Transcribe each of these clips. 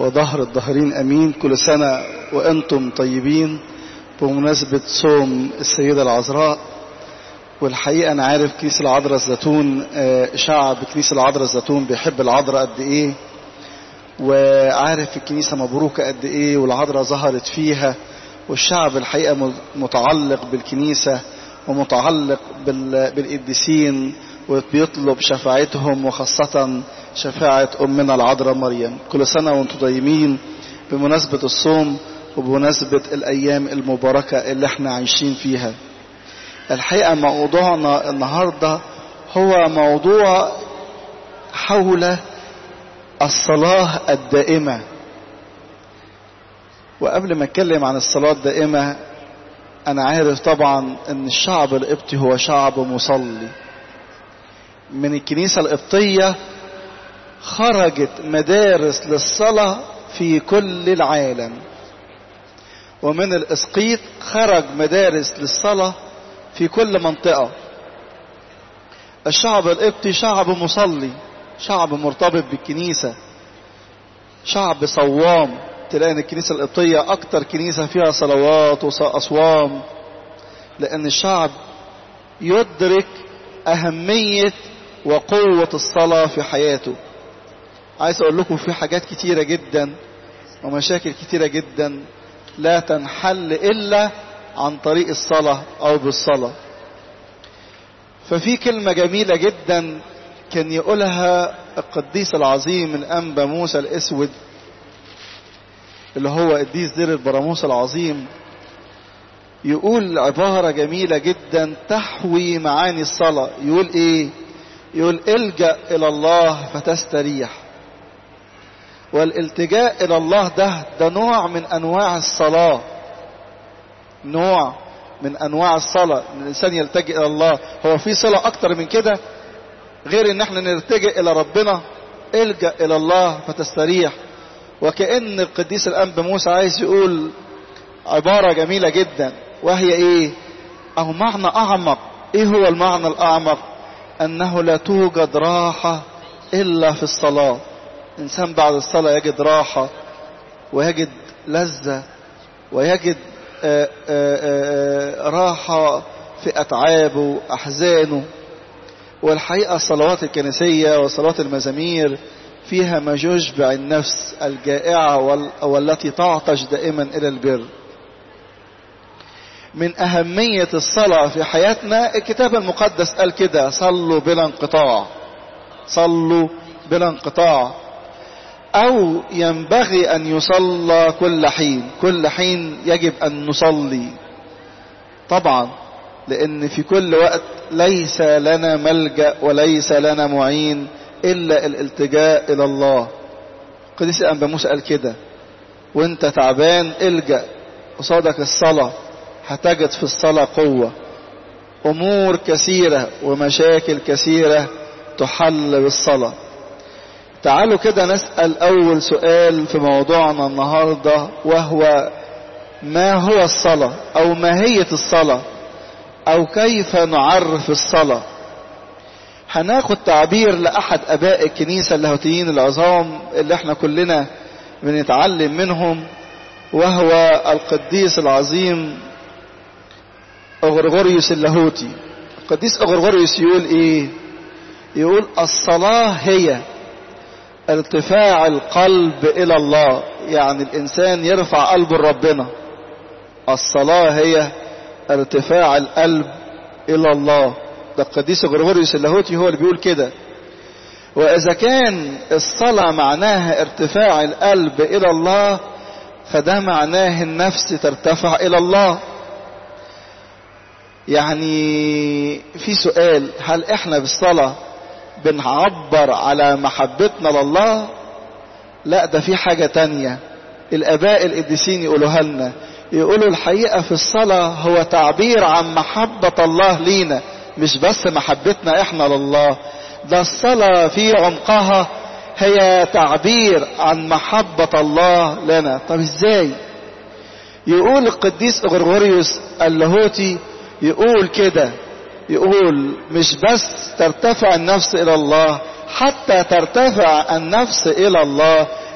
وظهر الظاهرين امين كل سنة وانتم طيبين بمناسبة صوم السيدة العذراء والحقيقة انا عارف كنيسة العذراء الزيتون شعب كنيسة العذراء الزيتون بيحب العذراء قد ايه وعارف الكنيسة مبروكة قد ايه والعذراء ظهرت فيها والشعب الحقيقة متعلق بالكنيسة ومتعلق بالقديسين وبيطلب شفاعتهم وخاصة شفاعة أمنا العذراء مريم كل سنة وانتم طيبين بمناسبة الصوم وبمناسبة الأيام المباركة اللي احنا عايشين فيها الحقيقة موضوعنا النهاردة هو موضوع حول الصلاة الدائمة وقبل ما اتكلم عن الصلاة الدائمة انا عارف طبعا ان الشعب القبطي هو شعب مصلي من الكنيسة القبطية خرجت مدارس للصلاة في كل العالم ومن الاسقيط خرج مدارس للصلاة في كل منطقة الشعب القبطي شعب مصلي شعب مرتبط بالكنيسة شعب صوام تلاقي ان الكنيسة القبطية اكتر كنيسة فيها صلوات واصوام لان الشعب يدرك اهمية وقوة الصلاة في حياته عايز اقول لكم في حاجات كتيرة جدا ومشاكل كتيرة جدا لا تنحل الا عن طريق الصلاة او بالصلاة ففي كلمة جميلة جدا كان يقولها القديس العظيم الأنبا موسى الأسود اللي هو قديس دير البراموس العظيم يقول عبارة جميلة جدا تحوي معاني الصلاة يقول ايه يقول الجأ الى الله فتستريح والالتجاء الى الله ده ده نوع من انواع الصلاة نوع من انواع الصلاة ان الانسان يلتجئ الى الله هو في صلاة اكتر من كده غير ان احنا نلتجئ الى ربنا الجأ الى الله فتستريح وكأن القديس الأنب موسى عايز يقول عبارة جميلة جدا وهي ايه او معنى اعمق ايه هو المعنى الاعمق انه لا توجد راحة الا في الصلاة انسان بعد الصلاة يجد راحة ويجد لذة ويجد آآ آآ راحة في اتعابه احزانه والحقيقة الصلوات الكنسية وصلوات المزامير فيها ما يشبع النفس الجائعة والتي تعطش دائما إلى البر من أهمية الصلاة في حياتنا الكتاب المقدس قال كده صلوا بلا انقطاع صلوا بلا انقطاع أو ينبغي أن يصلى كل حين كل حين يجب أن نصلي طبعا لأن في كل وقت ليس لنا ملجأ وليس لنا معين إلا الالتجاء إلى الله قديس الأنبا موسى قال كده وانت تعبان الجأ قصادك الصلاة هتجد في الصلاة قوة أمور كثيرة ومشاكل كثيرة تحل بالصلاة تعالوا كده نسأل أول سؤال في موضوعنا النهاردة وهو ما هو الصلاة أو ماهية الصلاة أو كيف نعرف الصلاة هناخد تعبير لأحد أباء الكنيسة اللاهوتيين العظام اللي احنا كلنا بنتعلم منهم وهو القديس العظيم أغرغوريوس اللاهوتي القديس أغرغوريوس يقول ايه يقول الصلاة هي ارتفاع القلب إلى الله يعني الإنسان يرفع قلبه لربنا الصلاة هي ارتفاع القلب إلى الله ده القديس غرغوريوس اللاهوتي هو اللي بيقول كده وإذا كان الصلاة معناها ارتفاع القلب إلى الله فده معناه النفس ترتفع إلى الله يعني في سؤال هل احنا بالصلاة بنعبر على محبتنا لله لا ده في حاجة تانية الاباء القديسين يقولوها لنا يقولوا الحقيقة في الصلاة هو تعبير عن محبة الله لينا مش بس محبتنا احنا لله ده الصلاة في عمقها هي تعبير عن محبة الله لنا طب ازاي يقول القديس غرغوريوس اللاهوتي يقول كده يقول مش بس ترتفع النفس الى الله حتى ترتفع النفس الى الله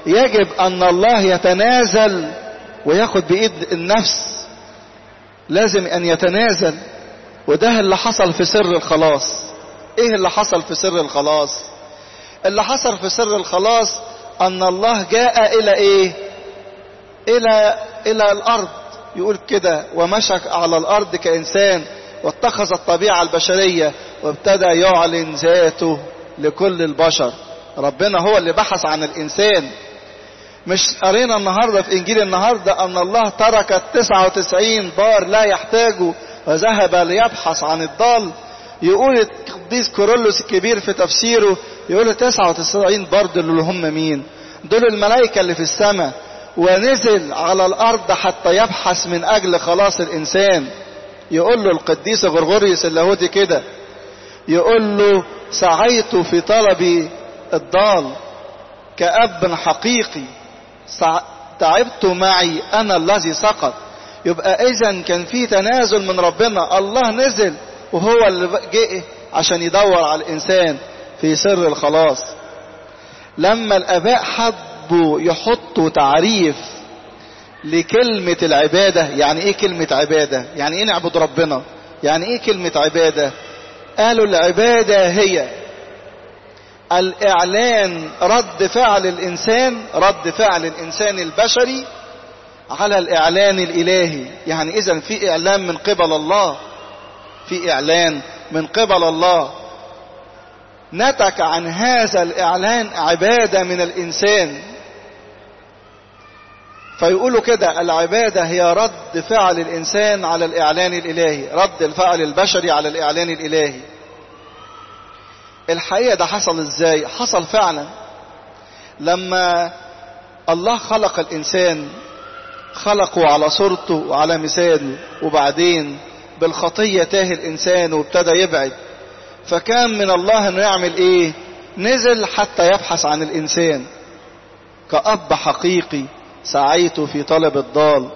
يجب ان الله يتنازل وياخد بايد النفس لازم ان يتنازل وده اللي حصل في سر الخلاص ايه اللي حصل في سر الخلاص اللي حصل في سر الخلاص ان الله جاء الى ايه الى الى الارض يقول كده ومشى على الارض كانسان واتخذ الطبيعه البشريه وابتدى يعلن ذاته لكل البشر ربنا هو اللي بحث عن الانسان مش قرينا النهارده في انجيل النهارده ان الله ترك التسعة وتسعين بار لا يحتاجه وذهب ليبحث عن الضال يقول القديس كورولوس الكبير في تفسيره يقول التسعة وتسعين بار دول اللي هم مين دول الملائكة اللي في السماء ونزل على الارض حتى يبحث من اجل خلاص الانسان يقول له القديس غرغوريوس اللاهوتي كده يقول له سعيت في طلب الضال كأب حقيقي تعبت معي أنا الذي سقط يبقى إذا كان في تنازل من ربنا الله نزل وهو اللي جه عشان يدور على الإنسان في سر الخلاص لما الآباء حبوا يحطوا تعريف لكلمة العبادة يعني إيه كلمة عبادة يعني إيه نعبد ربنا يعني إيه كلمة عبادة قالوا العبادة هي الإعلان رد فعل الإنسان رد فعل الإنسان البشري على الإعلان الإلهي يعني إذا في إعلان من قبل الله في إعلان من قبل الله نتج عن هذا الإعلان عبادة من الإنسان فيقولوا كده العبادة هي رد فعل الإنسان على الإعلان الإلهي رد الفعل البشري على الإعلان الإلهي الحقيقة ده حصل ازاي حصل فعلا لما الله خلق الانسان خلقه على صورته وعلى مثاله وبعدين بالخطية تاه الانسان وابتدى يبعد فكان من الله انه يعمل ايه نزل حتى يبحث عن الانسان كأب حقيقي سعيت في طلب الضال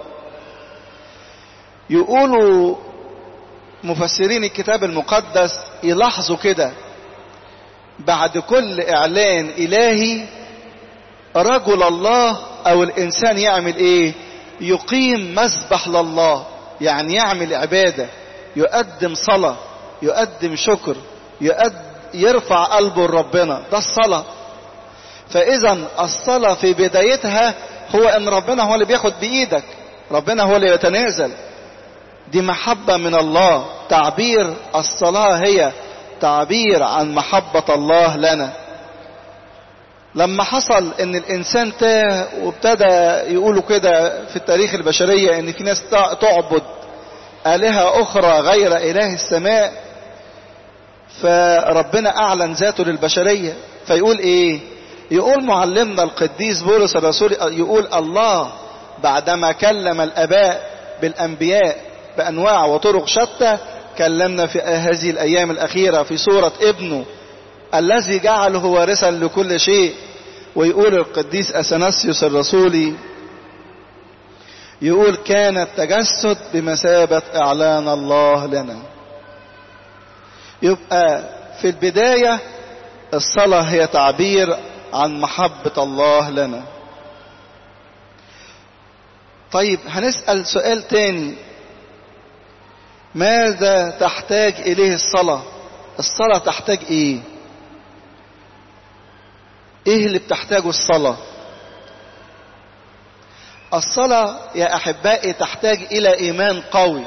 يقولوا مفسرين الكتاب المقدس يلاحظوا كده بعد كل اعلان الهي رجل الله او الانسان يعمل ايه يقيم مسبح لله يعني يعمل عبادة يقدم صلاة يقدم شكر يقد يرفع قلبه لربنا ده الصلاة فاذا الصلاة في بدايتها هو ان ربنا هو اللي بياخد بايدك ربنا هو اللي يتنازل دي محبة من الله تعبير الصلاة هي تعبير عن محبة الله لنا لما حصل ان الانسان تاه وابتدى يقولوا كده في التاريخ البشرية ان في ناس تعبد آلهة اخرى غير اله السماء فربنا اعلن ذاته للبشرية فيقول ايه يقول معلمنا القديس بولس الرسول يقول الله بعدما كلم الاباء بالانبياء بانواع وطرق شتى كلمنا في هذه الايام الاخيره في صوره ابنه الذي جعله وارثا لكل شيء ويقول القديس اثناسيوس الرسولي يقول كان التجسد بمثابه اعلان الله لنا يبقى في البدايه الصلاه هي تعبير عن محبه الله لنا طيب هنسال سؤال تاني ماذا تحتاج اليه الصلاة الصلاة تحتاج ايه ايه اللي بتحتاجه الصلاة الصلاة يا احبائي تحتاج الى ايمان قوي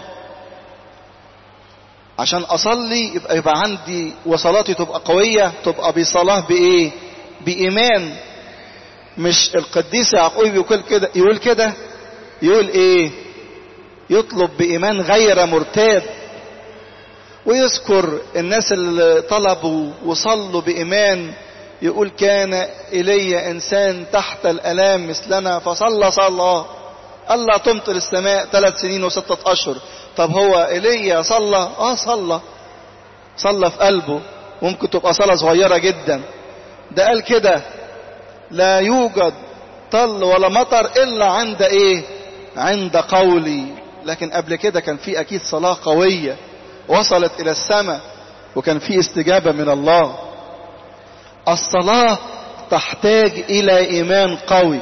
عشان اصلي يبقى يبقى عندي وصلاتي تبقى قوية تبقى بصلاة بايه بايمان مش القديس يعقوب يقول كده يقول كده يقول ايه يطلب بإيمان غير مرتاب ويذكر الناس اللي طلبوا وصلوا بإيمان يقول كان إلي إنسان تحت الألام مثلنا فصلى صلى الله تمطر السماء ثلاث سنين وستة أشهر طب هو إيليا صلى آه صلى صلى في قلبه ممكن تبقى صلاة صغيرة جدا ده قال كده لا يوجد طل ولا مطر إلا عند إيه عند قولي لكن قبل كده كان في أكيد صلاة قوية وصلت إلى السماء وكان في استجابة من الله الصلاة تحتاج الى ايمان قوي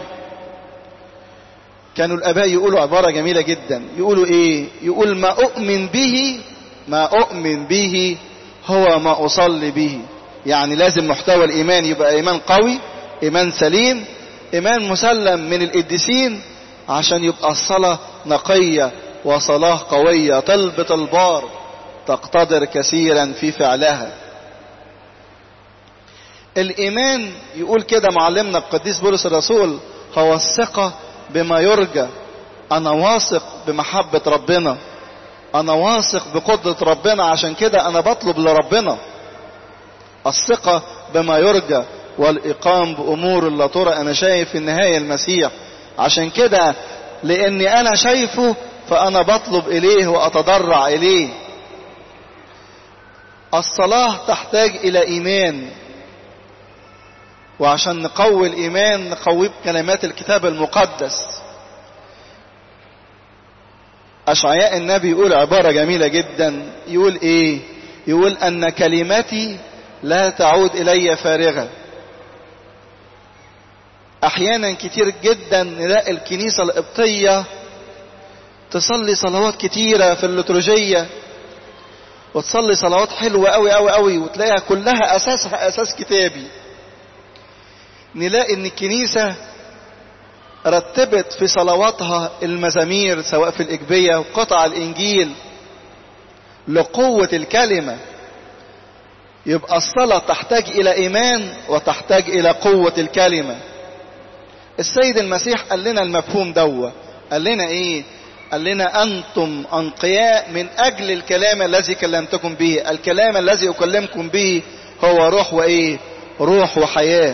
كانوا الاباء يقولوا عبارة جميلة جدا يقولوا ايه يقول ما اؤمن به ما اؤمن به هو ما اصلي به يعني لازم محتوى الايمان يبقى ايمان قوي ايمان سليم ايمان مسلم من القديسين عشان يبقى الصلاة نقية وصلاة قوية طلبة البار تقتدر كثيرا في فعلها الايمان يقول كده معلمنا القديس بولس الرسول هو الثقة بما يرجى انا واثق بمحبة ربنا انا واثق بقدرة ربنا عشان كده انا بطلب لربنا الثقة بما يرجى والاقام بامور لا ترى انا شايف في النهاية المسيح عشان كده لاني انا شايفه فانا بطلب اليه واتضرع اليه الصلاة تحتاج الى ايمان وعشان نقوي الايمان نقويه بكلمات الكتاب المقدس اشعياء النبي يقول عبارة جميلة جدا يقول ايه يقول ان كلمتي لا تعود الي فارغة احيانا كتير جدا نلاقي الكنيسة القبطية تصلي صلوات كتيرة في الليتورجية وتصلي صلوات حلوة قوي قوي قوي وتلاقيها كلها اساسها اساس كتابي نلاقي ان الكنيسة رتبت في صلواتها المزامير سواء في الإجبية وقطع الإنجيل لقوة الكلمة يبقى الصلاة تحتاج إلى إيمان وتحتاج إلى قوة الكلمة السيد المسيح قال لنا المفهوم دوا قال لنا إيه قال لنا أنتم أنقياء من أجل الكلام الذي كلمتكم به الكلام الذي أكلمكم به هو روح وإيه روح وحياة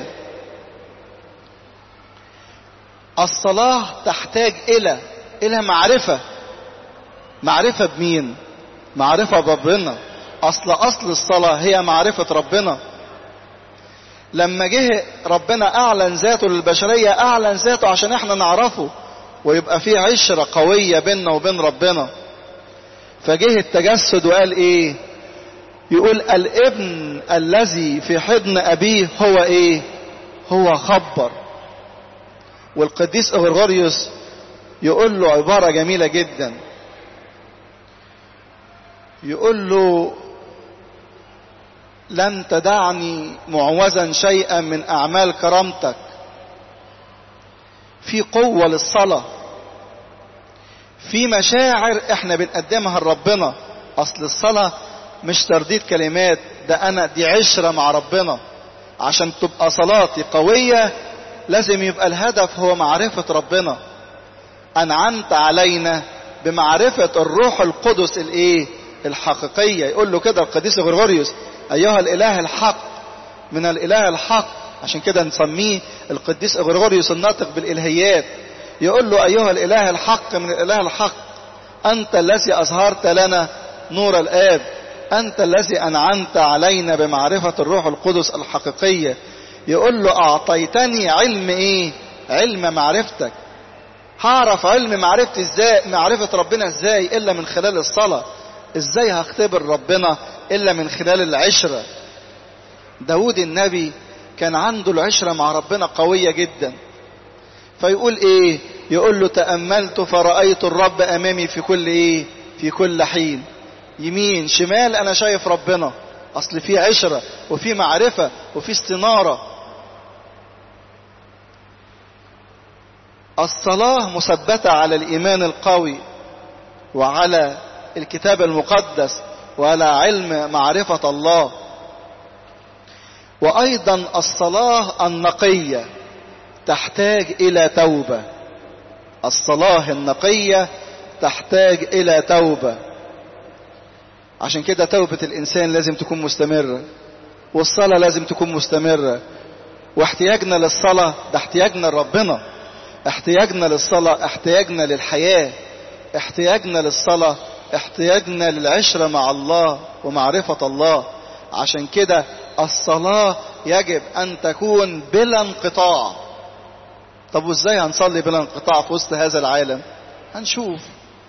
الصلاة تحتاج إلى إلى معرفة معرفة بمين معرفة بربنا أصل أصل الصلاة هي معرفة ربنا لما جه ربنا أعلن ذاته للبشرية أعلن ذاته عشان احنا نعرفه ويبقى في عشرة قوية بيننا وبين ربنا فجه التجسد وقال ايه يقول الابن الذي في حضن ابيه هو ايه هو خبر والقديس غرغوريوس يقول له عبارة جميلة جدا يقول له لن تدعني معوزا شيئا من أعمال كرامتك في قوة للصلاة في مشاعر احنا بنقدمها لربنا اصل الصلاة مش ترديد كلمات ده انا دي عشرة مع ربنا عشان تبقى صلاتي قوية لازم يبقى الهدف هو معرفة ربنا انعمت علينا بمعرفة الروح القدس الايه الحقيقية يقول له كده القديس غرغوريوس ايها الاله الحق من الاله الحق عشان كده نسميه القديس غرغوريوس الناطق بالالهيات يقول له ايها الاله الحق من الاله الحق انت الذي اظهرت لنا نور الاب انت الذي انعمت علينا بمعرفة الروح القدس الحقيقية يقول له اعطيتني علم ايه علم معرفتك هعرف علم معرفتي ازاي معرفة ربنا ازاي الا من خلال الصلاة ازاي هختبر ربنا الا من خلال العشرة داود النبي كان عنده العشرة مع ربنا قوية جدا فيقول ايه يقول له تأملت فرأيت الرب امامي في كل ايه في كل حين يمين شمال انا شايف ربنا اصل في عشرة وفي معرفة وفي استنارة الصلاة مثبتة على الايمان القوي وعلى الكتاب المقدس وعلى علم معرفة الله وايضا الصلاة النقية تحتاج الى توبة الصلاة النقية تحتاج الى توبة عشان كده توبة الانسان لازم تكون مستمرة والصلاة لازم تكون مستمرة واحتياجنا للصلاة ده احتياجنا لربنا احتياجنا للصلاة احتياجنا للحياة احتياجنا للصلاة احتياجنا للعشرة مع الله ومعرفة الله عشان كده الصلاة يجب ان تكون بلا انقطاع طب وازاي هنصلي بلا انقطاع في وسط هذا العالم هنشوف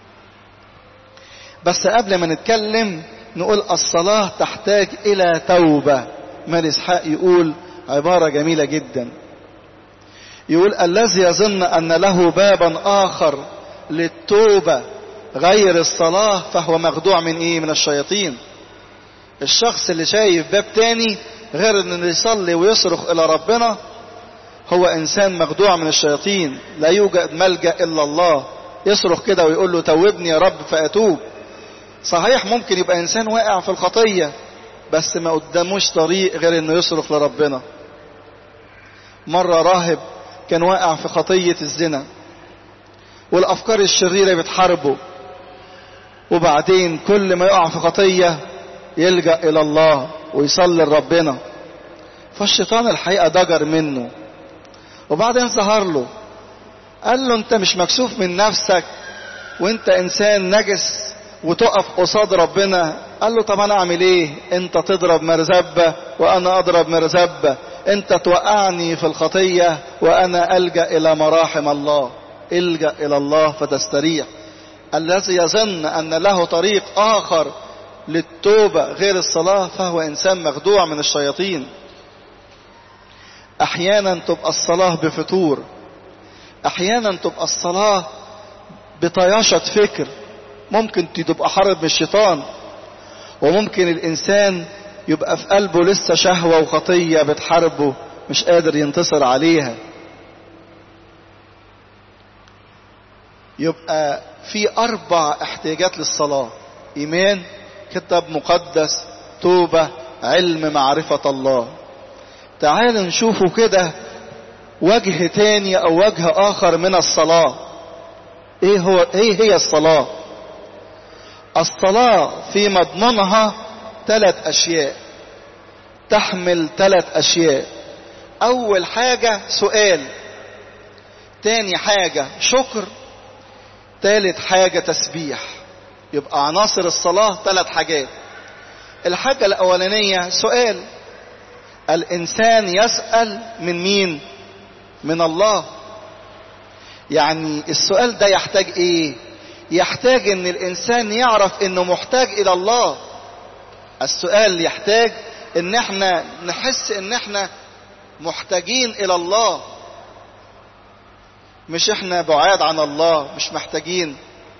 بس قبل ما نتكلم نقول الصلاة تحتاج الى توبة مال اسحاق يقول عبارة جميلة جدا يقول الذي يظن أن له بابا آخر للتوبة غير الصلاة فهو مخدوع من إيه من الشياطين الشخص اللي شايف باب تاني غير انه يصلي ويصرخ الى ربنا هو انسان مخدوع من الشياطين لا يوجد ملجا الا الله يصرخ كده ويقول له توبني يا رب فاتوب صحيح ممكن يبقى انسان واقع في الخطيه بس ما قداموش طريق غير انه يصرخ لربنا مره راهب كان واقع في خطيه الزنا والافكار الشريره بتحاربه وبعدين كل ما يقع في خطيه يلجا الى الله ويصلي لربنا فالشيطان الحقيقه ضجر منه وبعدين ظهر له قال له انت مش مكسوف من نفسك وانت انسان نجس وتقف قصاد ربنا قال له طب انا اعمل ايه انت تضرب مرزبة وانا اضرب مرزبة انت توقعني في الخطية وانا الجأ الى مراحم الله الجأ الى الله فتستريح الذي يظن ان له طريق اخر للتوبة غير الصلاة فهو انسان مخدوع من الشياطين احيانا تبقى الصلاة بفتور احيانا تبقى الصلاة بطياشة فكر ممكن تبقى حرب من الشيطان وممكن الانسان يبقى في قلبه لسه شهوة وخطية بتحاربه مش قادر ينتصر عليها يبقى في اربع احتياجات للصلاة ايمان كتاب مقدس توبة علم معرفة الله تعال نشوفوا كده وجه تاني او وجه اخر من الصلاة ايه هو ايه هي الصلاة الصلاة في مضمونها ثلاث اشياء تحمل ثلاث اشياء اول حاجة سؤال تاني حاجة شكر تالت حاجة تسبيح يبقى عناصر الصلاة ثلاث حاجات الحاجة الاولانية سؤال الانسان يسأل من مين من الله يعني السؤال ده يحتاج ايه يحتاج ان الانسان يعرف انه محتاج الى الله السؤال يحتاج ان احنا نحس ان احنا محتاجين الى الله مش احنا بعاد عن الله مش محتاجين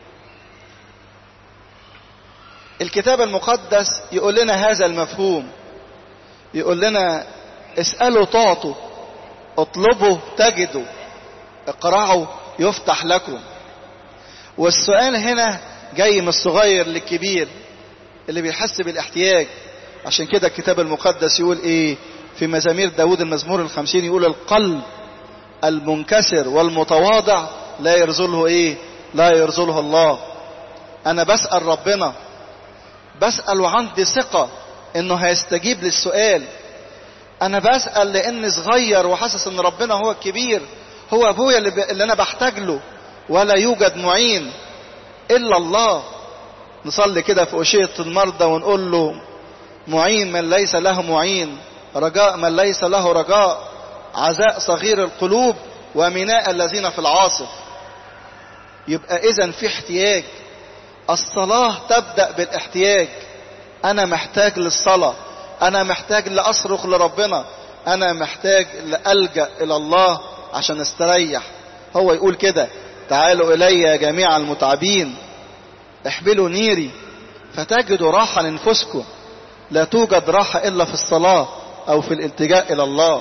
الكتاب المقدس يقول لنا هذا المفهوم يقول لنا اسألوا تعطوا اطلبوا تجدوا اقرعوا يفتح لكم والسؤال هنا جاي من الصغير للكبير اللي بيحس بالاحتياج عشان كده الكتاب المقدس يقول ايه في مزامير داود المزمور الخمسين يقول القلب المنكسر والمتواضع لا يرزله ايه لا يرزله الله انا بسأل ربنا بسأل وعندي ثقة انه هيستجيب للسؤال انا بسأل لاني صغير وحاسس ان ربنا هو الكبير هو ابويا اللي, ب... اللي انا بحتاج له ولا يوجد معين الا الله نصلي كده في أشية المرضى ونقول له معين من ليس له معين رجاء من ليس له رجاء عزاء صغير القلوب ومناء الذين في العاصف يبقى اذا في احتياج الصلاة تبدأ بالاحتياج انا محتاج للصلاة انا محتاج لاصرخ لربنا انا محتاج لألجأ الى الله عشان استريح هو يقول كده تعالوا الي يا جميع المتعبين احملوا نيري فتجدوا راحة لنفسكم لا توجد راحة الا في الصلاة او في الالتجاء الى الله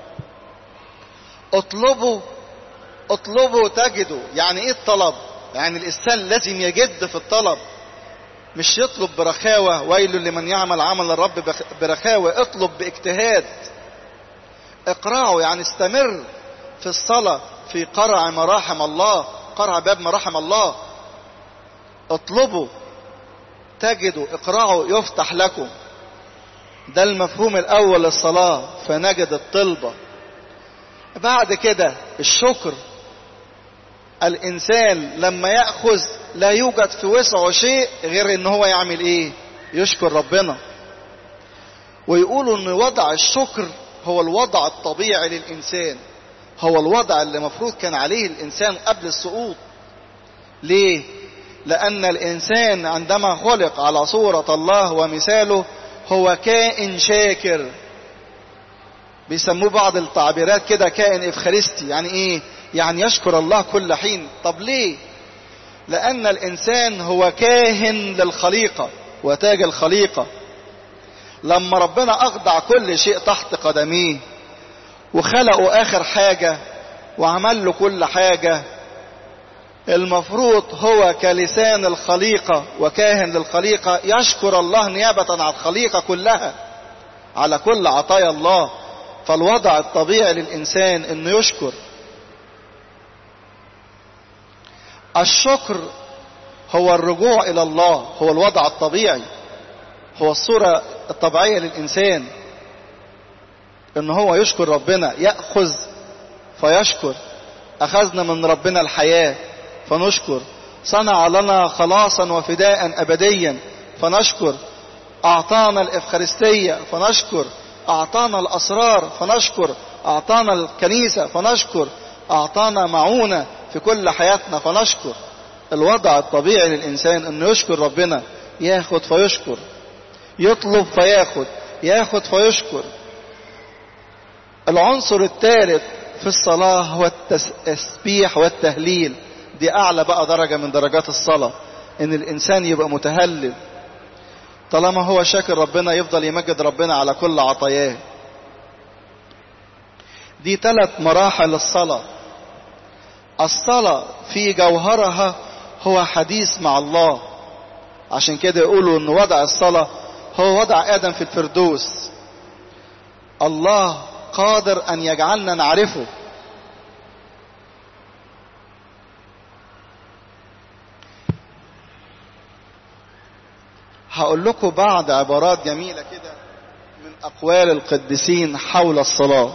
اطلبوا اطلبوا تجدوا يعني ايه الطلب يعني الانسان لازم يجد في الطلب مش يطلب برخاوة ويل لمن يعمل عمل الرب برخاوة اطلب باجتهاد اقرعوا يعني استمر في الصلاة في قرع مراحم الله قرع باب مراحم الله اطلبوا تجدوا اقرعوا يفتح لكم ده المفهوم الاول للصلاة فنجد الطلبة بعد كده الشكر الانسان لما يأخذ لا يوجد في وسعه شيء غير ان هو يعمل ايه يشكر ربنا ويقولوا ان وضع الشكر هو الوضع الطبيعي للانسان هو الوضع اللي مفروض كان عليه الانسان قبل السقوط ليه لان الانسان عندما خلق على صورة الله ومثاله هو كائن شاكر بيسموه بعض التعبيرات كده كائن افخارستي يعني ايه يعني يشكر الله كل حين طب ليه لان الانسان هو كاهن للخليقه وتاج الخليقه لما ربنا اخضع كل شيء تحت قدميه وخلقه اخر حاجه وعمل له كل حاجه المفروض هو كلسان الخليقه وكاهن للخليقه يشكر الله نيابه عن الخليقه كلها على كل عطايا الله فالوضع الطبيعي للإنسان أنه يشكر الشكر هو الرجوع إلى الله هو الوضع الطبيعي هو الصورة الطبيعية للإنسان أنه هو يشكر ربنا يأخذ فيشكر أخذنا من ربنا الحياة فنشكر صنع لنا خلاصا وفداء أبديا فنشكر أعطانا الإفخارستية فنشكر أعطانا الأسرار فنشكر أعطانا الكنيسة فنشكر أعطانا معونة في كل حياتنا فنشكر الوضع الطبيعي للإنسان أنه يشكر ربنا ياخد فيشكر يطلب فياخد ياخد فيشكر العنصر الثالث في الصلاة هو التسبيح والتهليل دي أعلى بقى درجة من درجات الصلاة إن الإنسان يبقى متهلل طالما هو شاكر ربنا يفضل يمجد ربنا على كل عطاياه دي ثلاث مراحل الصلاة الصلاة في جوهرها هو حديث مع الله عشان كده يقولوا ان وضع الصلاة هو وضع آدم في الفردوس الله قادر أن يجعلنا نعرفه هقول لكم بعض عبارات جميلة كده من أقوال القديسين حول الصلاة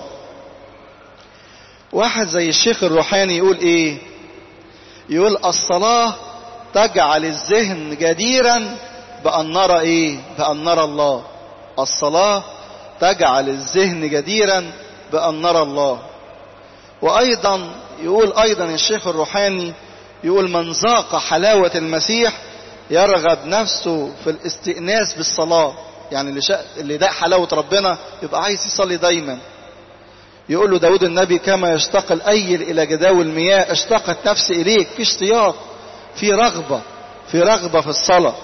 واحد زي الشيخ الروحاني يقول إيه يقول الصلاة تجعل الذهن جديرا بأن نرى إيه بأن نرى الله الصلاة تجعل الذهن جديرا بأن نرى الله وأيضا يقول أيضا الشيخ الروحاني يقول من ذاق حلاوة المسيح يرغب نفسه في الاستئناس بالصلاة يعني اللي, شا... اللي داق حلاوة ربنا يبقى عايز يصلي دايما يقول له داود النبي كما يشتاق الأيل إلى جداول المياه اشتاقت نفسي إليك في اشتياق في رغبة في رغبة في الصلاة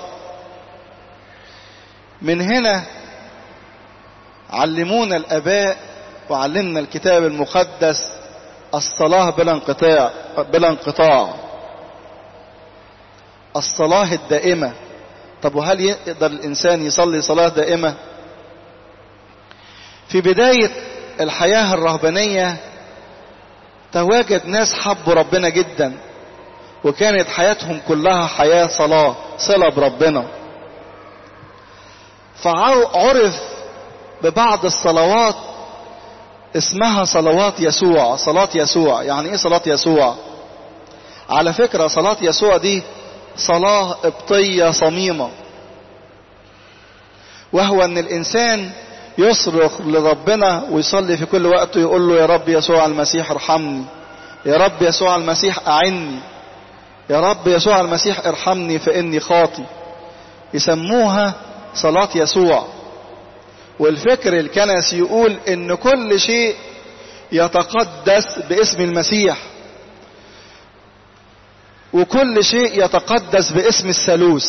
من هنا علمونا الآباء وعلمنا الكتاب المقدس الصلاة بلا انقطاع بلا انقطاع الصلاة الدائمة طب وهل يقدر الإنسان يصلي صلاة دائمة في بداية الحياة الرهبانية تواجد ناس حبوا ربنا جدا وكانت حياتهم كلها حياة صلاة صلة بربنا فعرف ببعض الصلوات اسمها صلوات يسوع صلاة يسوع يعني ايه صلاة يسوع على فكرة صلاة يسوع دي صلاة قبطية صميمة وهو ان الانسان يصرخ لربنا ويصلي في كل وقت يقول له يا رب يسوع المسيح ارحمني يا رب يسوع المسيح اعني يا رب يسوع المسيح ارحمني فاني خاطي يسموها صلاة يسوع والفكر الكنسي يقول ان كل شيء يتقدس باسم المسيح وكل شيء يتقدس باسم الثالوث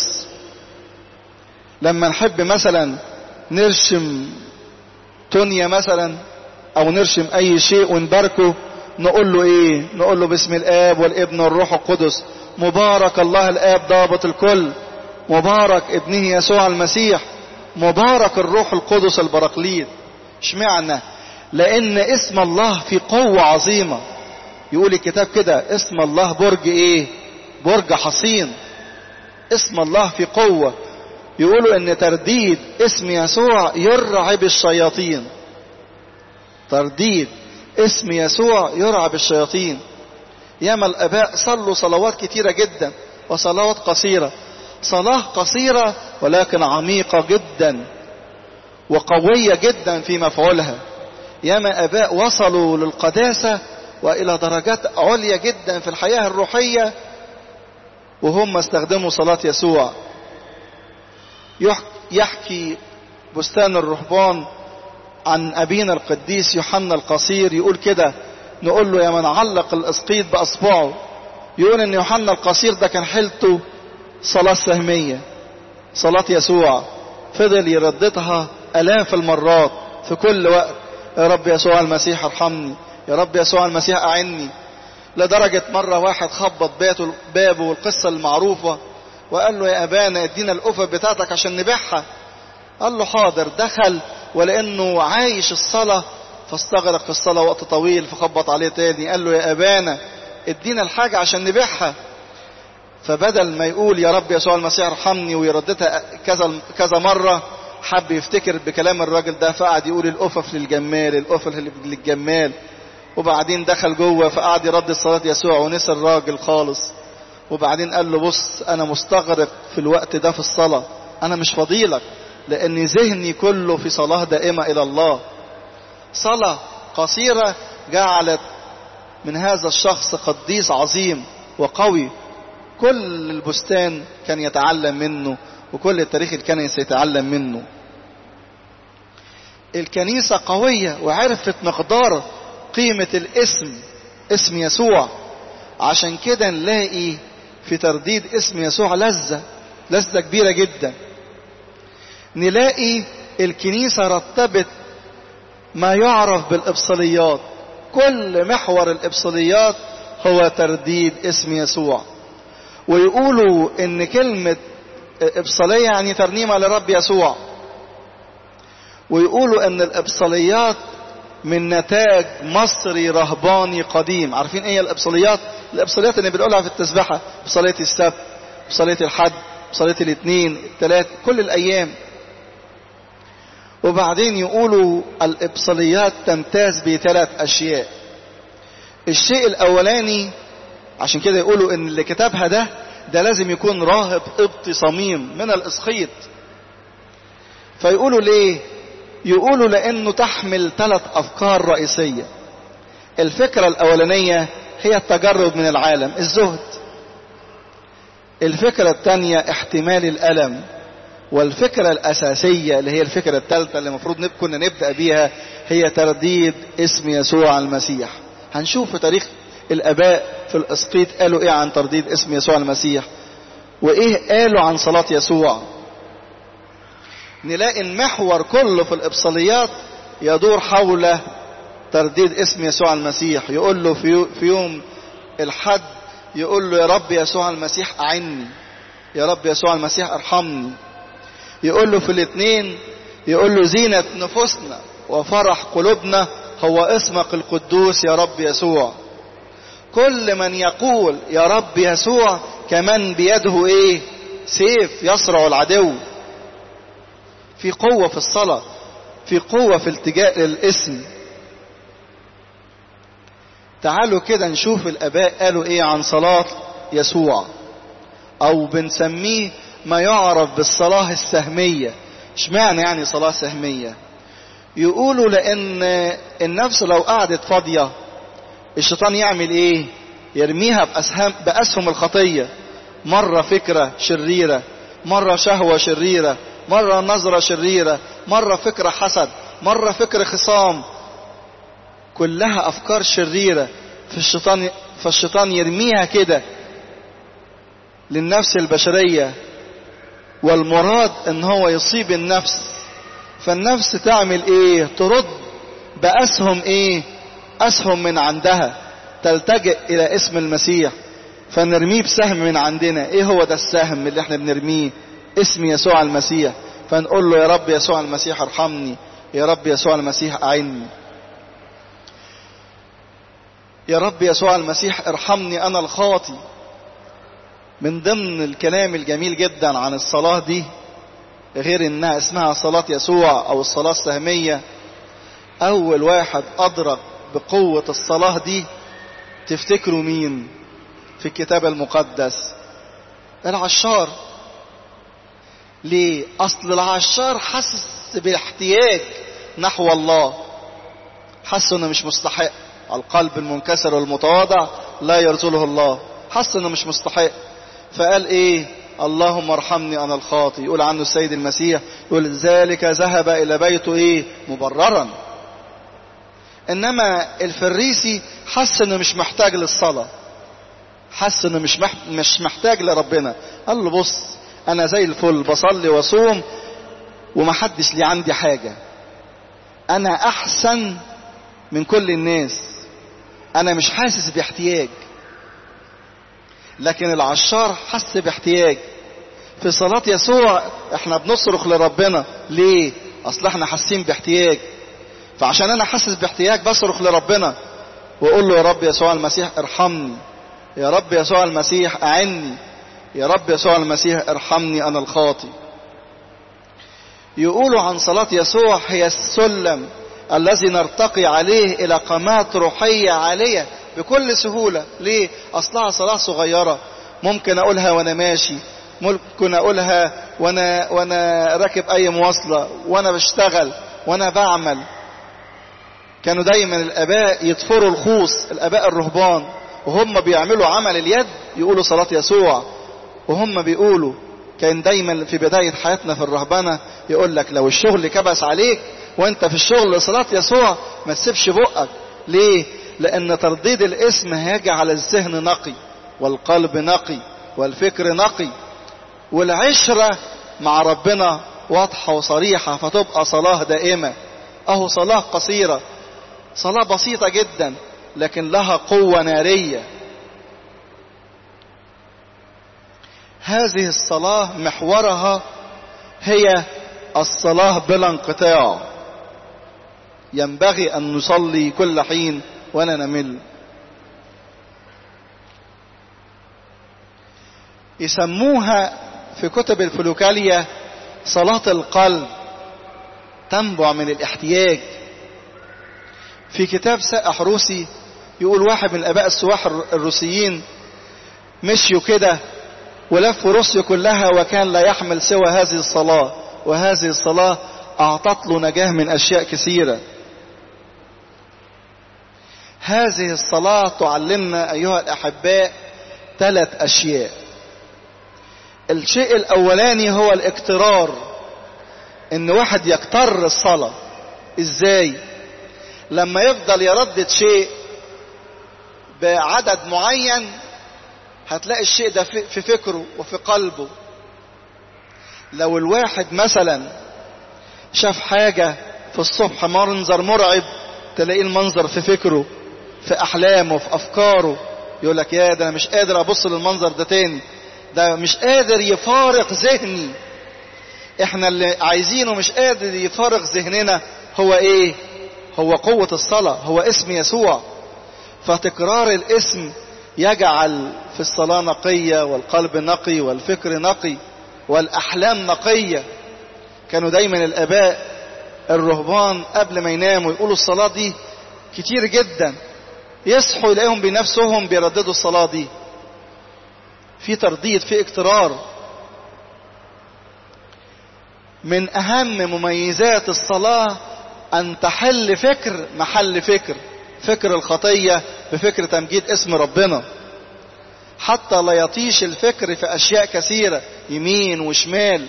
لما نحب مثلا نرشم تونيا مثلا او نرشم اي شيء ونباركه نقول له ايه نقول له باسم الاب والابن والروح القدس مبارك الله الاب ضابط الكل مبارك ابنه يسوع المسيح مبارك الروح القدس البراقليط اشمعنى لان اسم الله في قوة عظيمة يقول الكتاب كده اسم الله برج ايه برج حصين اسم الله في قوة يقولوا ان ترديد اسم يسوع يرعب الشياطين ترديد اسم يسوع يرعب الشياطين ياما الاباء صلوا صلوات كتيرة جدا وصلوات قصيرة صلاة قصيرة ولكن عميقة جدا وقوية جدا في مفعولها ياما اباء وصلوا للقداسة والى درجات عليا جدا في الحياة الروحية وهم استخدموا صلاة يسوع يحكي بستان الرهبان عن أبينا القديس يوحنا القصير يقول كده نقول له يا من علق الإسقيط بأصبعه يقول إن يوحنا القصير ده كان حيلته صلاة سهمية صلاة يسوع فضل يرددها آلاف المرات في كل وقت يا رب يسوع المسيح ارحمني يا رب يسوع المسيح أعني لدرجة مرة واحد خبط بيته بابه والقصة المعروفة وقال له يا أبانا ادينا الأفة بتاعتك عشان نبيعها قال له حاضر دخل ولأنه عايش الصلاة فاستغرق في الصلاة وقت طويل فخبط عليه تاني قال له يا أبانا ادينا الحاجة عشان نبيعها فبدل ما يقول يا رب يسوع المسيح ارحمني ويرددها كذا كذا مرة حب يفتكر بكلام الراجل ده فقعد يقول الأفف للجمال الأفف للجمال وبعدين دخل جوه فقعد يردد صلاة يسوع ونسى الراجل خالص وبعدين قال له بص أنا مستغرق في الوقت ده في الصلاة أنا مش فضيلك لأن ذهني كله في صلاة دائمة إلى الله صلاة قصيرة جعلت من هذا الشخص قديس عظيم وقوي كل البستان كان يتعلم منه وكل التاريخ الكنسي يتعلم منه الكنيسة قوية وعرفت مقدار قيمة الاسم اسم يسوع عشان كده نلاقي في ترديد اسم يسوع لذة لذة كبيرة جدا نلاقي الكنيسة رتبت ما يعرف بالإبصاليات كل محور الإبصاليات هو ترديد اسم يسوع ويقولوا ان كلمة إبصالية يعني ترنيمة لرب يسوع ويقولوا ان الإبصاليات من نتاج مصري رهباني قديم عارفين ايه الإبصاليات الإبصاليات اللي بنقولها في التسبحة إبصالية السبت إبصالية الحد إبصالية الاثنين الثلاث كل الأيام وبعدين يقولوا الإبصاليات تمتاز بثلاث أشياء الشيء الأولاني عشان كده يقولوا ان اللي كتبها ده ده لازم يكون راهب قبطي صميم من الاسخيط فيقولوا ليه يقولوا لانه تحمل ثلاث افكار رئيسية الفكرة الاولانية هي التجرد من العالم الزهد الفكرة الثانية احتمال الالم والفكرة الاساسية اللي هي الفكرة الثالثة اللي المفروض كنا نبدأ بيها هي ترديد اسم يسوع المسيح هنشوف في تاريخ الاباء في الاسقيط قالوا ايه عن ترديد اسم يسوع المسيح وايه قالوا عن صلاة يسوع نلاقي المحور كله في الابصاليات يدور حول ترديد اسم يسوع المسيح يقول له في يوم الحد يقول له يا رب يسوع المسيح اعني يا رب يسوع المسيح ارحمني يقول له في الاثنين يقول له زينة نفوسنا وفرح قلوبنا هو اسمك القدوس يا رب يسوع كل من يقول يا رب يسوع كمان بيده ايه سيف يصرع العدو في قوة في الصلاة في قوة في التجاء للاسم تعالوا كده نشوف الاباء قالوا ايه عن صلاة يسوع او بنسميه ما يعرف بالصلاة السهمية اشمعنى يعني صلاة سهمية يقولوا لان النفس لو قعدت فاضية الشيطان يعمل ايه يرميها بأسهم, بأسهم الخطية مرة فكرة شريرة مرة شهوة شريرة مرة نظرة شريرة مرة فكرة حسد مرة فكرة خصام كلها أفكار شريرة في الشيطان فالشيطان يرميها كده للنفس البشرية والمراد ان هو يصيب النفس فالنفس تعمل ايه ترد بأسهم ايه أسهم من عندها تلتجئ إلى اسم المسيح فنرميه بسهم من عندنا إيه هو ده السهم اللي احنا بنرميه اسم يسوع المسيح فنقول له يا رب يسوع المسيح ارحمني يا رب يسوع المسيح أعني يا رب يسوع المسيح ارحمني أنا الخاطي من ضمن الكلام الجميل جدا عن الصلاة دي غير انها اسمها صلاة يسوع او الصلاة السهمية اول واحد ادرك بقوة الصلاة دي تفتكروا مين في الكتاب المقدس العشار ليه اصل العشار حاسس باحتياج نحو الله حس انه مش مستحق القلب المنكسر والمتواضع لا يرزله الله حس انه مش مستحق فقال ايه اللهم ارحمني انا الخاطي يقول عنه السيد المسيح يقول ذلك ذهب الى بيته ايه مبررا انما الفريسي حس انه مش محتاج للصلاة حس انه مش مح... مش محتاج لربنا قال له بص انا زي الفل بصلي واصوم ومحدش لي عندي حاجة انا احسن من كل الناس انا مش حاسس باحتياج لكن العشار حس باحتياج في صلاة يسوع احنا بنصرخ لربنا ليه اصل احنا حاسين باحتياج فعشان انا حاسس باحتياج بصرخ لربنا واقول له يا رب يسوع المسيح ارحمني يا رب يسوع المسيح اعني يا رب يسوع المسيح ارحمني انا الخاطي يقولوا عن صلاة يسوع هي السلم الذي نرتقي عليه الى قامات روحية عالية بكل سهولة ليه اصلها صلاة صغيرة ممكن اقولها وانا ماشي ممكن اقولها وانا وانا راكب اي مواصلة وانا بشتغل وانا بعمل كانوا دايما الاباء يطفروا الخوص الاباء الرهبان وهم بيعملوا عمل اليد يقولوا صلاة يسوع وهم بيقولوا كان دايما في بداية حياتنا في الرهبنة يقول لك لو الشغل كبس عليك وانت في الشغل صلاة يسوع ما تسيبش بقك ليه لان ترديد الاسم هيجعل الذهن نقي والقلب نقي والفكر نقي والعشرة مع ربنا واضحة وصريحة فتبقى صلاة دائمة اهو صلاة قصيرة صلاة بسيطة جدا لكن لها قوة نارية هذه الصلاة محورها هي الصلاة بلا انقطاع ينبغي أن نصلي كل حين ولا نمل يسموها في كتب الفلوكالية صلاة القلب تنبع من الاحتياج في كتاب سائح روسي يقول واحد من الاباء السواح الروسيين مشيوا كده ولفوا روسيا كلها وكان لا يحمل سوى هذه الصلاة وهذه الصلاة اعطت له نجاة من اشياء كثيرة هذه الصلاة تعلمنا ايها الاحباء ثلاث اشياء الشيء الاولاني هو الاكترار ان واحد يكتر الصلاة ازاي لما يفضل يردد شيء بعدد معين هتلاقي الشيء ده في فكره وفي قلبه لو الواحد مثلا شاف حاجة في الصبح منظر مرعب تلاقيه المنظر في فكره في أحلامه في أفكاره يقول لك يا ده أنا مش قادر أبص للمنظر ده تاني ده مش قادر يفارق ذهني احنا اللي عايزينه مش قادر يفارق ذهننا هو ايه هو قوة الصلاة هو اسم يسوع فتكرار الاسم يجعل في الصلاة نقية والقلب نقي والفكر نقي والأحلام نقية كانوا دايما الآباء الرهبان قبل ما يناموا يقولوا الصلاة دي كتير جدا يصحوا يلاقيهم بنفسهم بيرددوا الصلاة دي في ترديد في اكترار من أهم مميزات الصلاة أن تحل فكر محل فكر فكر الخطية بفكر تمجيد اسم ربنا حتى لا يطيش الفكر في أشياء كثيرة يمين وشمال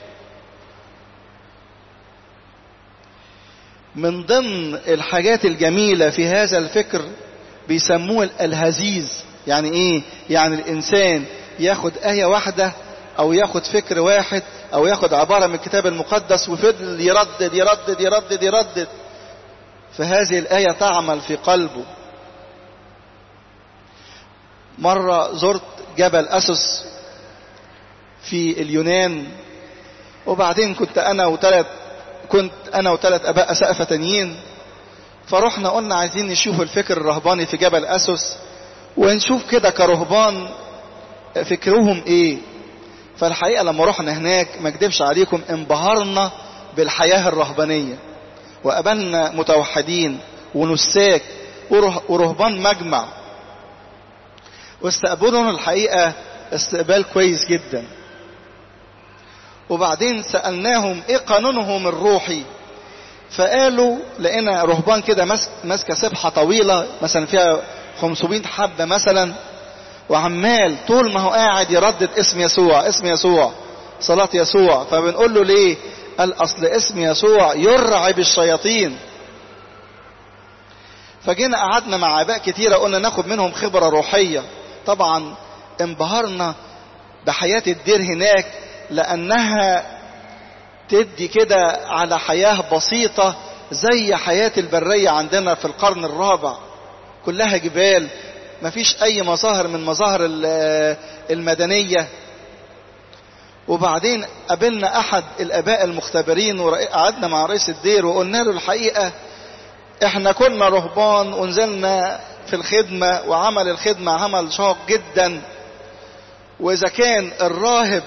من ضمن الحاجات الجميلة في هذا الفكر بيسموه الهزيز يعني ايه يعني الانسان ياخد آية واحدة او ياخد فكر واحد او ياخد عبارة من الكتاب المقدس وفضل يردد يردد يردد يردد فهذه الآية تعمل في قلبه مرة زرت جبل أسس في اليونان وبعدين كنت أنا وثلاث كنت أنا وثلاث أباء أسقفة تانيين فرحنا قلنا عايزين نشوف الفكر الرهباني في جبل أسس ونشوف كده كرهبان فكرهم ايه فالحقيقة لما رحنا هناك ما اكدبش عليكم انبهرنا بالحياة الرهبانية وقابلنا متوحدين ونساك ورهبان مجمع واستقبلهم الحقيقة استقبال كويس جدا وبعدين سألناهم ايه قانونهم الروحي فقالوا لقينا رهبان كده ماسكه سبحة طويلة مثلا فيها 500 حبة مثلا وعمال طول ما هو قاعد يردد اسم يسوع اسم يسوع صلاة يسوع فبنقول له ليه قال اصل اسم يسوع يرعب الشياطين فجينا قعدنا مع اباء كتيره قلنا ناخد منهم خبره روحيه طبعا انبهرنا بحياه الدير هناك لانها تدي كده على حياه بسيطه زي حياه البريه عندنا في القرن الرابع كلها جبال مفيش اي مظاهر من مظاهر المدنيه وبعدين قابلنا احد الاباء المختبرين وقعدنا مع رئيس الدير وقلنا له الحقيقه احنا كنا رهبان ونزلنا في الخدمة وعمل الخدمة عمل شاق جدا واذا كان الراهب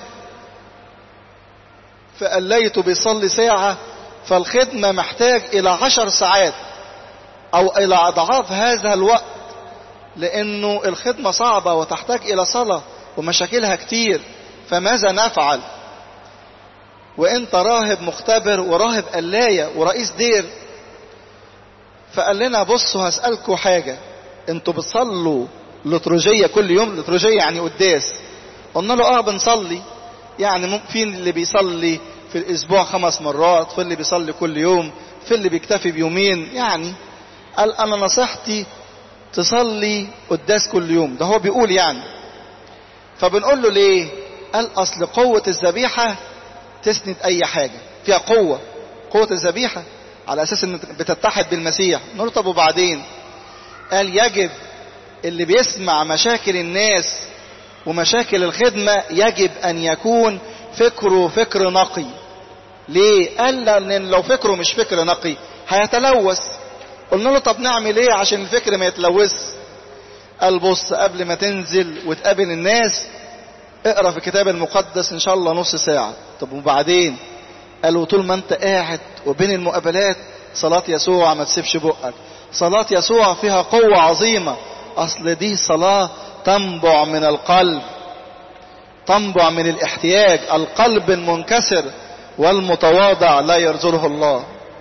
فقليته بيصلي ساعة فالخدمة محتاج الى عشر ساعات او الى اضعاف هذا الوقت لانه الخدمة صعبة وتحتاج الى صلاة ومشاكلها كتير فماذا نفعل وانت راهب مختبر وراهب قلاية ورئيس دير فقال لنا بصوا هسألكوا حاجة انتوا بتصلوا لتروجية كل يوم لتروجية يعني قداس قلنا له اه بنصلي يعني في اللي بيصلي في الاسبوع خمس مرات في اللي بيصلي كل يوم في اللي بيكتفي بيومين يعني قال انا نصيحتي تصلي قداس كل يوم ده هو بيقول يعني فبنقول له ليه قال اصل قوة الذبيحة تسند اي حاجة فيها قوة قوة الذبيحة على اساس ان بتتحد بالمسيح نقول طب وبعدين قال يجب اللي بيسمع مشاكل الناس ومشاكل الخدمة يجب ان يكون فكره فكر نقي ليه قال لان لو فكره مش فكر نقي هيتلوث قلنا له طب نعمل ايه عشان الفكر ما يتلوث قال بص قبل ما تنزل وتقابل الناس اقرا في الكتاب المقدس ان شاء الله نص ساعة طب وبعدين قالوا طول ما انت قاعد وبين المقابلات صلاة يسوع ما تسيبش بقك صلاة يسوع فيها قوة عظيمة اصل دي صلاة تنبع من القلب تنبع من الاحتياج القلب المنكسر والمتواضع لا يرزله الله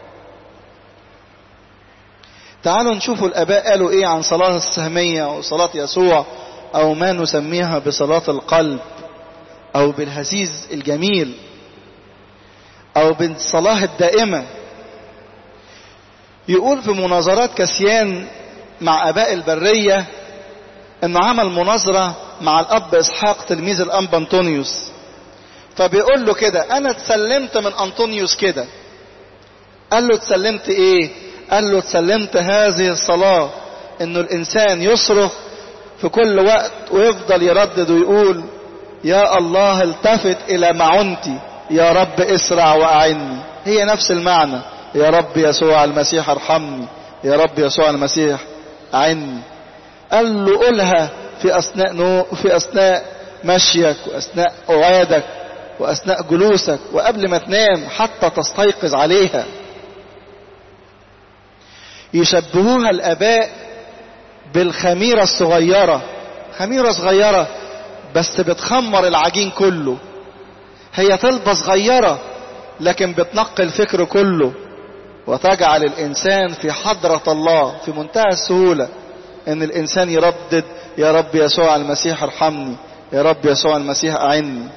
تعالوا نشوفوا الاباء قالوا ايه عن صلاة السهمية وصلاة يسوع او ما نسميها بصلاة القلب او بالهزيز الجميل او بالصلاة الدائمة يقول في مناظرات كسيان مع اباء البرية انه عمل مناظرة مع الاب اسحاق تلميذ الانبا انطونيوس فبيقول له كده انا اتسلمت من انطونيوس كده قال له اتسلمت ايه قال له اتسلمت هذه الصلاة انه الانسان يصرخ في كل وقت ويفضل يردد ويقول يا الله التفت الى معونتي يا رب اسرع واعني هي نفس المعنى يا رب يسوع المسيح ارحمني يا رب يسوع المسيح اعني قال له قولها في اثناء نو في اثناء مشيك واثناء قعادك واثناء جلوسك وقبل ما تنام حتى تستيقظ عليها يشبهوها الاباء بالخميرة الصغيرة خميرة صغيرة بس بتخمر العجين كله هي طلبة صغيرة لكن بتنقي الفكر كله وتجعل الانسان في حضرة الله في منتهى السهولة ان الانسان يردد يا رب يسوع المسيح ارحمني يا رب يسوع المسيح اعني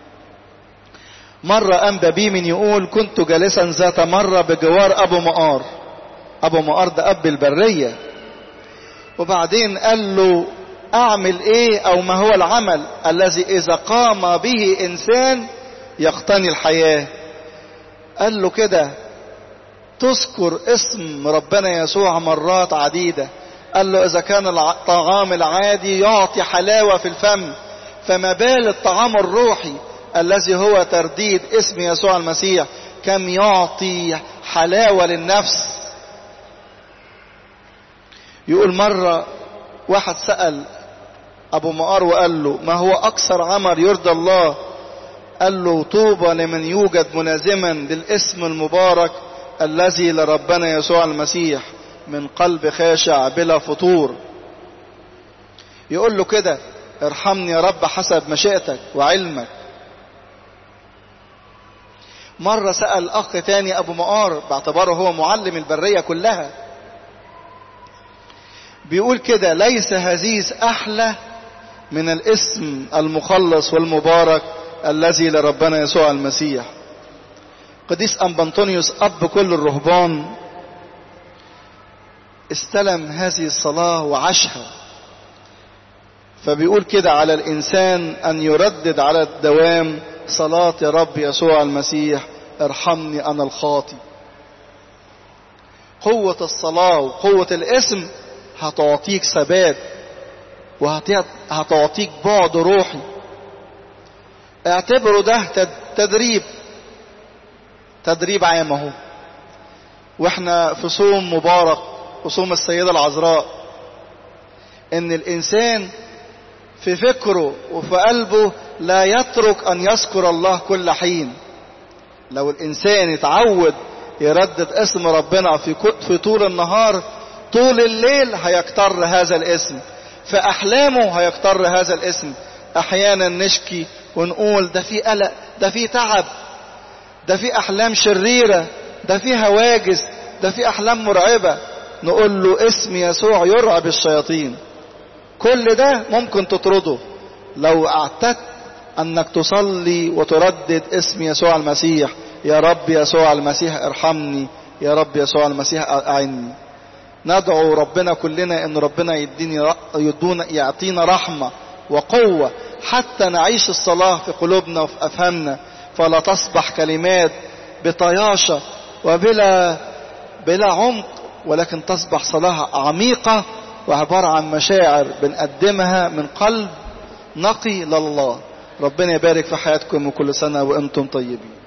مرة انبى بي من يقول كنت جالسا ذات مرة بجوار ابو مقار ابو مقار ده اب البرية وبعدين قال له اعمل ايه او ما هو العمل الذي اذا قام به انسان يقتني الحياة قال له كده تذكر اسم ربنا يسوع مرات عديدة قال له اذا كان الطعام العادي يعطي حلاوة في الفم فما بال الطعام الروحي الذي هو ترديد اسم يسوع المسيح كم يعطي حلاوة للنفس يقول مرة واحد سأل ابو مقار وقال له ما هو اكثر عمل يرضى الله قال له طوبى لمن يوجد ملازما للاسم المبارك الذي لربنا يسوع المسيح من قلب خاشع بلا فطور يقول له كده ارحمني يا رب حسب مشيئتك وعلمك مرة سأل أخ تاني أبو مقار باعتباره هو معلم البرية كلها بيقول كده ليس هزيز أحلى من الاسم المخلص والمبارك الذي لربنا يسوع المسيح قديس أنبنطونيوس أب كل الرهبان استلم هذه الصلاة وعاشها فبيقول كده على الإنسان أن يردد على الدوام صلاة يا رب يسوع المسيح ارحمني أنا الخاطي قوة الصلاة وقوة الاسم هتعطيك ثبات وهتعطيك بعد روحي اعتبروا ده تدريب تدريب عام اهو واحنا في صوم مبارك وصوم السيدة العذراء ان الانسان في فكره وفي قلبه لا يترك ان يذكر الله كل حين لو الانسان يتعود يردد اسم ربنا في في طول النهار طول الليل هيكتر هذا الاسم في احلامه هيكتر هذا الاسم احيانا نشكي ونقول ده في قلق ده في تعب ده في احلام شريره ده في هواجس ده في احلام مرعبه نقول له اسم يسوع يرعب الشياطين كل ده ممكن تطرده لو اعتدت انك تصلي وتردد اسم يسوع المسيح يا رب يسوع المسيح ارحمني يا رب يسوع المسيح اعني ندعو ربنا كلنا ان ربنا يديني يدونا يعطينا رحمه وقوه حتى نعيش الصلاه في قلوبنا وفي افهامنا فلا تصبح كلمات بطياشه وبلا بلا عمق ولكن تصبح صلاه عميقه وعباره عن مشاعر بنقدمها من قلب نقي لله ربنا يبارك في حياتكم وكل سنه وانتم طيبين